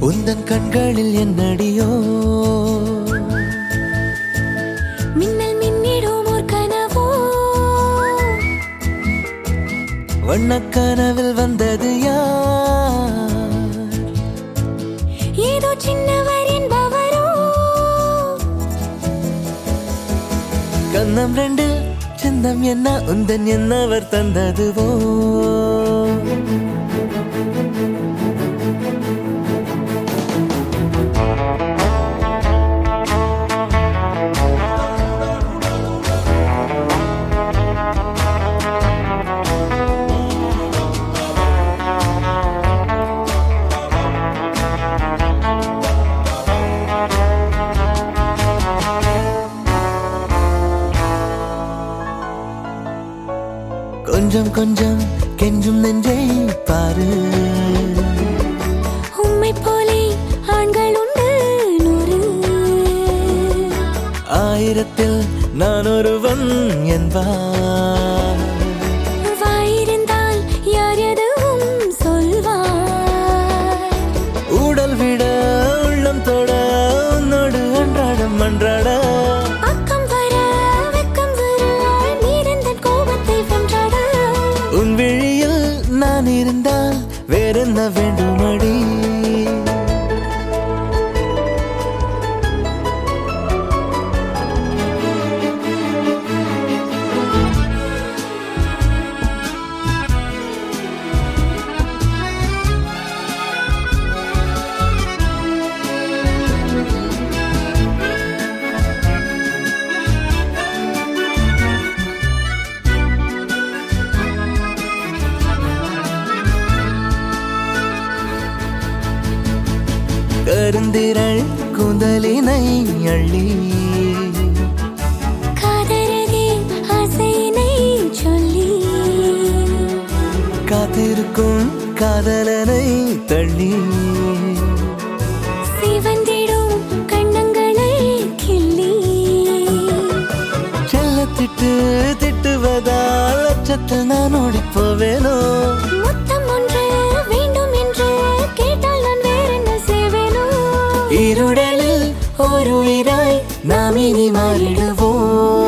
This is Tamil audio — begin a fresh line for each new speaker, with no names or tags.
உந்தன் கண்களில் என்னடியோ
மின்னல் மின்னிடும் ஓர் கனவோ
வண்ணக்கனவில் வந்தது யார்
ஏதோ சின்னவர் என்பவரோ
கண்ணம் ரெண்டு சின்னம் என்ன உந்தன் என்னவர் தந்ததுவோ கொஞ்சம் கொஞ்சம் கெஞ்சும் நெஞ்சை பாரு
உம்மை போலே ஆண்கள் உண்டு நூறு
ஆயிரத்தில் நான் ஒருவன் என்பார்
வாயிருந்தால் யார் எதுவும் சொல்வார்
ஊடல் விட உள்ளம் தொட உன்னோடு அன்றாடம் அன்றாட
பக்கம் வர வெக்கம் வர நீரந்தன் கோபத்தை வென்றாட
உன் விழியில் நான் இருந்தால் வேறென்ன வேண்டுமடி கருந்திரள் குந்தலினை அள்ளி
காதரகே ஆசையினை சொல்லி
காத்திருக்கும் காதலனை தள்ளி
சிவந்திடும் கண்ணங்களை கிள்ளி
செல்லத்திட்டு திட்டுவதால் அச்சத்தில் நான் ஓடிப் போவேனோ
முத்தம் ஒன்று வேண்டும் என்று கேட்டால் நான் வேறென்ன செய்வேனோ
இருடலில் ஒரு உயிராய் நாம் இனி மாறிடுவோம்